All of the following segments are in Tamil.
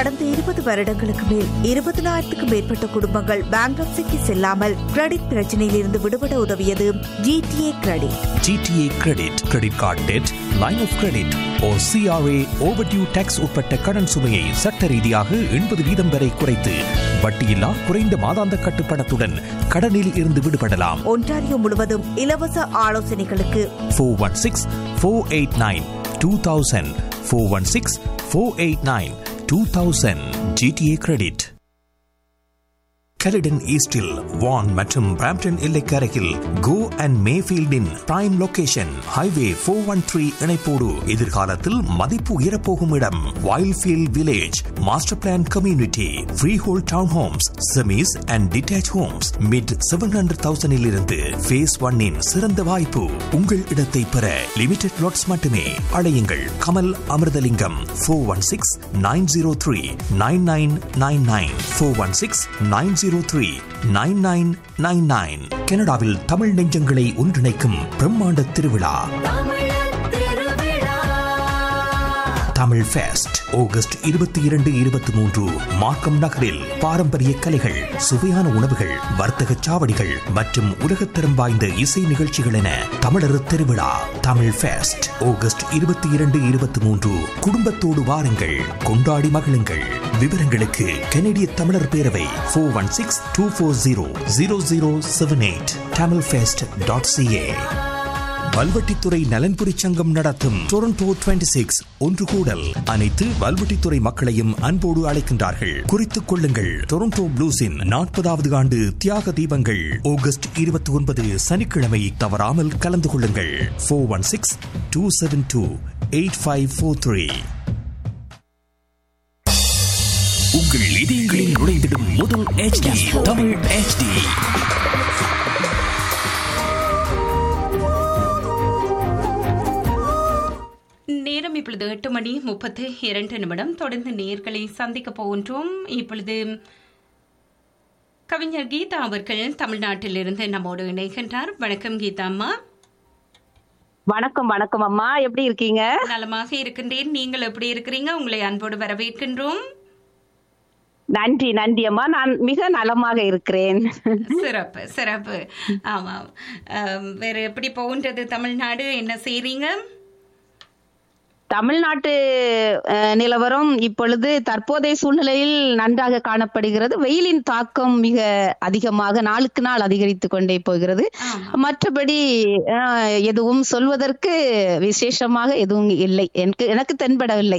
கடந்த இருபது வருடங்களுக்கு மேல் இருபதனாயிரத்துக்கும் மேற்பட்ட குடும்பங்கள் பேங்க்ரப்சிக்கு செல்லாமல் கிரெடிட் பிரச்சனையில் இருந்து விடுபட உதவியது GTA credit GTA credit credit card debt line of credit ஓ சிஆர்ஏ ஓவர்டியூ டேக்ஸ் உட்பட்ட கடன் சுமையை சட்ட ரீதியாக எண்பது வீதம் வரை குறைத்து வட்டியில்லா குறைந்த மாதாந்த கட்டுப்பணத்துடன் கடனில் இருந்து விடுபடலாம் ஒன்டாரியோ முழுவதும் இலவச ஆலோசனைகளுக்கு four one six four eight nine two thousand four one six four eight nine two thousand GTA credit Caledon ஈஸ்டில் வான் மற்றும் பிராம்டன் எல்லைக்கரையில் கோ அண்ட் மேஃபீல்டின் prime location highway four one three இணைப்போடு எதிர்காலத்தில் மதிப்பு உயரப்போகும் இடம் Wildfield village master plan community freehold town homes semis and detached homes mid seven hundred தௌசண்டில் இருந்து ஃபேஸ் ஒன்னின் சிறந்த வாய்ப்பு உங்கள் இடத்தை பெற லிமிடெட் லாட்ஸ் மட்டுமே அழையுங்கள் Kamal Amirthalingam four one six nine zero three nine nine nine nine four one six nine zero three nine nine nine nine கனடாவில் தமிழ் நெஞ்சங்களை ஒன்றிணைக்கும் பிரம்மாண்ட திருவிழா தமிழ் ஃபெஸ்ட் ஆகஸ்ட் இருபத்தி இரண்டு இருபத்தி மூன்று மார்க்கம் நகரில் பாரம்பரிய கலைகள் சுவையான உணவுகள் வர்த்தக சாவடிகள் மற்றும் உலகத்தரம் வாய்ந்த இசை நிகழ்ச்சிகள் என தமிழர் திருவிழா தமிழ் ஃபெஸ்ட் ஆகஸ்ட் இருபத்தி இரண்டு இருபத்தி மூன்று குடும்பத்தோடு வாருங்கள் கொண்டாடி மகிழுங்கள் விவரங்களுக்கு கனடிய தமிழர் பேரவை four one six two four zero zero zero seven eight Tamil fest dot CA Valvettithurai நலன்புரி சங்கம் நடத்தும் டொரண்டோ 26 சிக்ஸ் ஒன்று கூடல் அனைத்து வல்வெட்டித்துறை மக்களையும் அன்போடு அழைக்கின்றார்கள் குறித்துக் கொள்ளுங்கள் டொரண்டோ ப்ளூஸின் நாற்பதாவது ஆண்டு தியாக தீபங்கள் ஆகஸ்ட் இருபத்தி ஒன்பது சனிக்கிழமை தவறாமல் கலந்து கொள்ளுங்கள் four one six two seven two eight five four three உங்கள் இதயங்களில் நுழைந்திடும் முதல் HD தமிழ் HD நேரம் இப்பொழுது எட்டு மணி முப்பத்து இரண்டு நிமிடம் தொடர்ந்து நேர்களை சந்திக்க போகின்றோம் இப்பொழுது கவிஞர் கீதா அவர்கள் தமிழ்நாட்டிலிருந்து நம்மோடு இணைகின்றார் வணக்கம் கீதா அம்மா வணக்கம் வணக்கம் அம்மா எப்படி இருக்கீங்க நலமாக இருக்கின்றேன் நீங்கள் எப்படி இருக்கிறீங்க உங்களை அன்போடு வரவேற்கின்றோம் நன்றி நன்றி அம்மா நான் மிக நலமாக இருக்கிறேன் சிறப்பு சிறப்பு ஆமாம் அம், வேற எப்படி போகின்றது தமிழ்நாடு என்ன செய்றீங்க தமிழ்நாட்டு அஹ், நிலவரம் இப்பொழுது தற்போதைய சூழ்நிலையில் நன்றாக காணப்படுகிறது வெயிலின் தாக்கம் மிக அதிகமாக நாளுக்கு நாள் அதிகரித்து கொண்டே போகிறது ஆமா. மற்றபடி அஹ், எதுவும் சொல்வதற்கு விசேஷமாக எதுவும் இல்லை எனக்கு எனக்கு தென்படவில்லை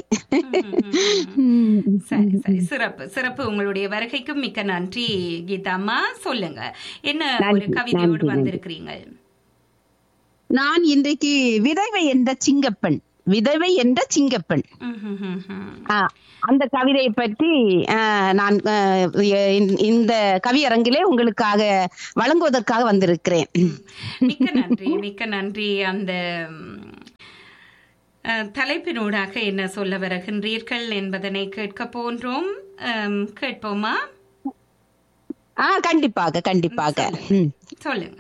சரி சரி சிறப்பு சிறப்பு உங்களுடைய வருகைக்கும் மிக்க நன்றி கீதா அம்மா சொல்லுங்க என்ன ஒரு நன்றி, கவிதையோடு நன்றி, நன்றி. வந்திருக்கிறீங்க நான் இன்றைக்கு விதவை என்ற சிங்கப்பெண் விதவை என்ற சிங்கப்பெண் ம்ஹும்ஹும்ஹும். ஆ, அந்த கவிதையை பற்றி ஆ, நான் ஆ, இந்த- இந்த கவியரங்கிலே உங்களுக்காக வழங்குவதற்காக வந்திருக்கிறேன் மிக்க நன்றி மிக்க நன்றி அந்த ம், அஹ், தலைப்பினூடாக என்ன சொல்ல வருகின்றீர்கள் என்பதனை கேட்க போன்றோம் அம், கேட்போமா ஆ கண்டிப்பாக கண்டிப்பாக ம். சொல்லுங்க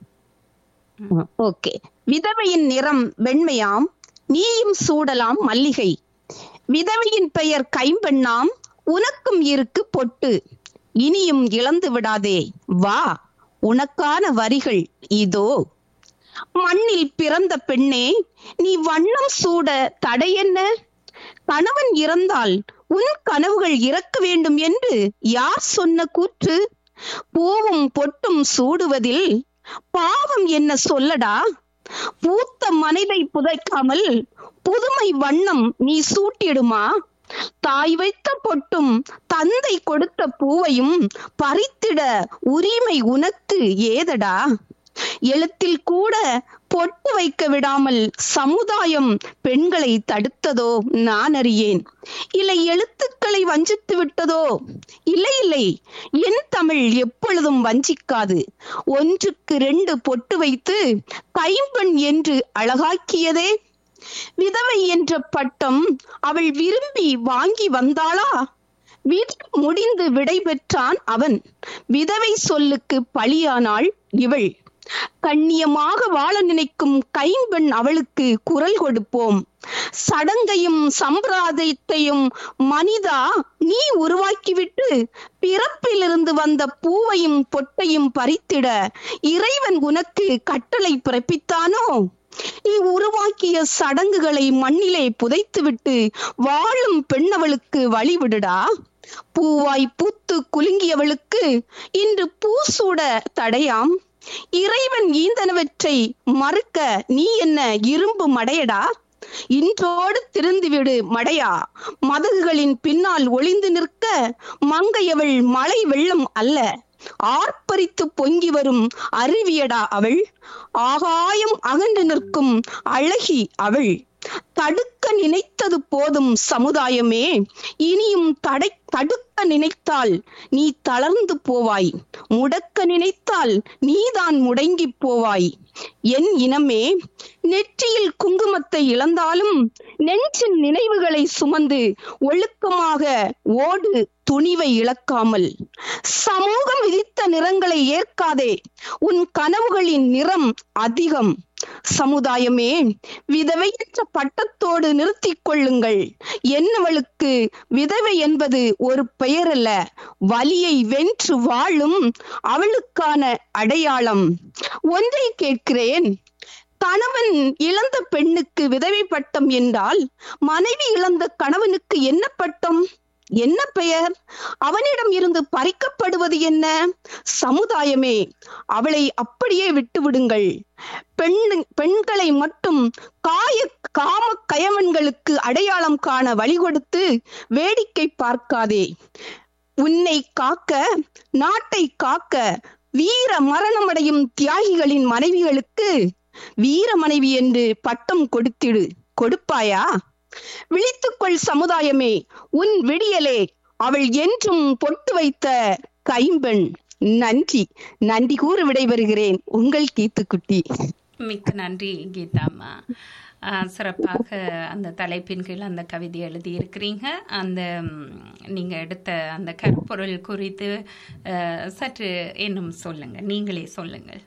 ஓகே விதவையின் நிறம் வெண்மையாம் நீயும் சூடலாம் மல்லிகை விதவையின் பெயர் கைம்பெண்ணாம் உனக்கும் இருக்கு பொட்டு இனியும் இழந்து விடாதே வா உனக்கான வரிகள் இதோ மண்ணில் பிறந்த பெண்ணே நீ வண்ணம் சூட தடையென்ன கணவன் இறந்தால் உன் கனவுகள் இறக்க வேண்டும் என்று யார் சொன்ன கூற்று பூவும் பொட்டும் சூடுவதில் பாவம் என்ன சொல்லடா பூத்த மனிதை புதைக்காமல் புதுமை வண்ணம் நீ சூட்டிடுமா தாய் வைத்த பொட்டும் தந்தை கொடுத்த பூவையும் பறித்திட உரிமை உனக்கு ஏதடா எழுத்தில் கூட பொட்டு வைக்க விடாமல் சமுதாயம் பெண்களை தடுத்ததோ நான் அறியேன் இல்லை எழுத்துக்களை வஞ்சித்து விட்டதோ இல்லை இல்லை என் தமிழ் எப்பொழுதும் வஞ்சிக்காது ஒன்றுக்கு ரெண்டு பொட்டு வைத்து கைம்பெண் என்று அழகாக்கியதே விதவை என்ற பட்டம் அவள் விரும்பி வாங்கி வந்தாளா விதி முடிந்து விடை பெற்றான் அவன் விதவை சொல்லுக்கு பலியானாள் இவள் கண்ணியமாக வாழ நினைக்கும் கைம்பெண் அவளுக்கு குரல் கொடுப்போம் சடங்கையும் சம்பிரதாயத்தையும் மனிதா நீ உருவாக்கிவிட்டு பிறப்பிலிருந்து வந்த பூவையும் பொட்டையும் பறித்திட இறைவன் உனக்கு கட்டளை பிறப்பித்தானோ நீ உருவாக்கிய சடங்குகளை மண்ணிலே புதைத்துவிட்டு வாழும் பெண்ணவளுக்கு வழிவிடுடா பூவாய் பூத்து குலுங்கியவளுக்கு இன்று பூசூட தடையாம் இறைவன் ஈந்தனவற்றை மறுக்க நீ என்ன இரும்பு மடையடா இன்றோடு திருந்துவிடு மடையா மதகுகளின் பின்னால் ஒளிந்து நிற்க மங்கையவள் மழை வெள்ளம் அல்ல ஆர்ப்பரித்து பொங்கி வரும் அருவியடா அவள் ஆகாயம் அகன்று நிற்கும் அழகி அவள் தடுக்க நினைத்தது போதும் சமுதாயமே இனியும் தடை தடுக்க நினைத்தால் நீ தளர்ந்து போவாய் முடக்க நினைத்தால் நீதான் முடங்கி போவாய் என் இனமே நெற்றியில் குங்குமத்தை இழந்தாலும் நெஞ்சின் நினைவுகளை சுமந்து ஒழுக்கமாக ஓடு துணிவை இழக்காமல் சமூகம் விதித்த நிறங்களை ஏற்காதே உன் கனவுகளின் நிறம் அதிகம் சமுதாயமே விதவையற்ற பட்டத்தோடு நிறுத்திக் கொள்ளுங்கள் என்னவளுக்கு விதவை என்பது ஒரு பெயரல்ல வலியை வென்று வாழும் அவளுக்கான அடையாளம் ஒன்றை கேட்கிறேன் கணவன் இழந்த பெண்ணுக்கு விதவை பட்டம் என்றால் மனைவி இழந்த கணவனுக்கு என்ன பட்டம் என்ன பெயர் அவனிடம் இருந்து பறிக்கப்படுவது என்ன சமுதாயமே அவளை அப்படியே விட்டுவிடுங்கள் பெண் பெண்களை மட்டும் காய காம கயவன்களுக்கு அடையாளம் காண வழி கொடுத்து வேடிக்கை பார்க்காதே உன்னை காக்க நாட்டை காக்க வீர மரணமடையும் தியாகிகளின் மனைவிகளுக்கு வீர மனைவி என்று பட்டம் கொடுத்திடு கொடுப்பாயா விழித்துக்கொள் சமுதாயமே உன் விடியலே அவள் என்றும் பொட்டு வைத்த கைம்பெண் நன்றி நன்றி கூற விடைபெறுகிறேன் உங்கள் கீத்துக்குட்டி மிக்க நன்றி கீதாம்மா ஆஹ், சிறப்பாக அந்த தலைப்பின் கீழ் அந்த கவிதை எழுதியிருக்கிறீங்க அந்த ம், நீங்க எடுத்த அந்த கற்பொருள் குறித்து ஆஹ், சற்று இன்னும் சொல்லுங்க நீங்களே சொல்லுங்கள்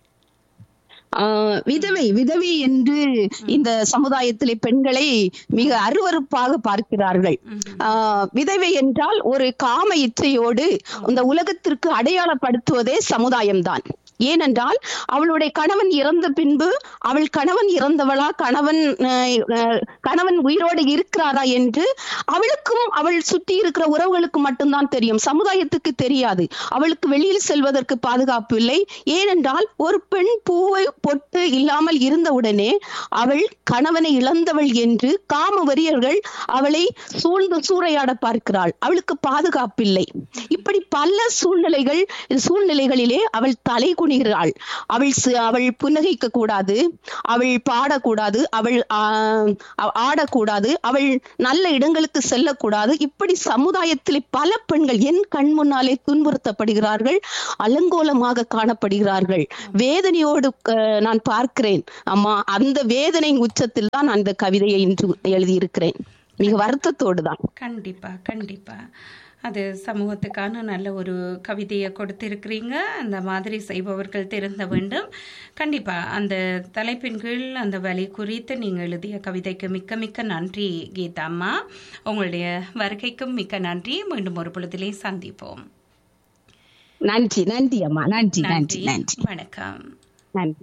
ஆஹ் விதவை விதவை என்று இந்த சமுதாயத்திலே பெண்களை மிக அருவருப்பாக பார்க்கிறார்கள் ஆஹ் விதவை என்றால் ஒரு காம இச்சையோடு இந்த உலகத்திற்கு அடையாளப்படுத்துவதே சமுதாயம்தான் ஏனென்றால் அவளுடைய கணவன் இறந்த பின்பு அவள் கணவன் இறந்தவளா கணவன் ஆஹ், ஆஹ், கணவன் உயிரோடு இருக்கிறாரா என்று அவளுக்கும் அவள் சுற்றி இருக்கிற உறவுகளுக்கு மட்டும்தான் தெரியும் சமுதாயத்துக்கு தெரியாது அவளுக்கு வெளியில் செல்வதற்கு பாதுகாப்பு இல்லை ஏனென்றால் ஒரு பெண் பூவை பொட்டு இல்லாமல் இருந்தவுடனே அவள் கணவனை இழந்தவள் என்று காம வெறியர்கள் அவளை சூழ்ந்து சூறையாட பார்க்கிறாள் அவளுக்கு பாதுகாப்பில்லை இப்படி பல சூழ்நிலைகள் சூழ்நிலைகளிலே அவள் தலை குனிகிறாள் அவள் சி- அவள் புன்னகைக்க கூடாது அவள் பாடக்கூடாது அவள் ஆஹ், அவ- ஆடக்கூடாது அவள் நல்ல இடங்களுக்கு செல்லக்கூடாது இப்படி சமுதாயத்திலே பல பெண்கள் என் கண் முன்னாலே துன்புறுத்தப்படுகிறார்கள் அலங்கோலமாக காணப்படுகிறார்கள் வேதனையோடு அஹ், நான் பார்க்கிறேன் அம்மா அந்த வேதனை உச்சத்தில் தான் அந்த கவிதையை இன்று எழுதியிருக்கிறேன் மிக வருத்தத்தோடு தான் கண்டிப்பா கண்டிப்பா அது சமூகத்துக்கான நல்ல ஒரு கவிதையை கொடுத்திருக்கிறீங்க அந்த மாதிரி செய்பவர்கள் திருந்த வேண்டும் கண்டிப்பா அந்த தலைப்பின் கீழ் அந்த வழி குறித்து நீங்க எழுதிய கவிதைக்கு மிக்க மிக்க நன்றி கீதா அம்மா உங்களுடைய வருகைக்கும் மிக்க நன்றி மீண்டும் ஒரு பொழுதிலே சந்திப்போம் நன்றி நன்றி அம்மா நன்றி நன்றி நன்றி நன்றி வணக்கம் நன்றி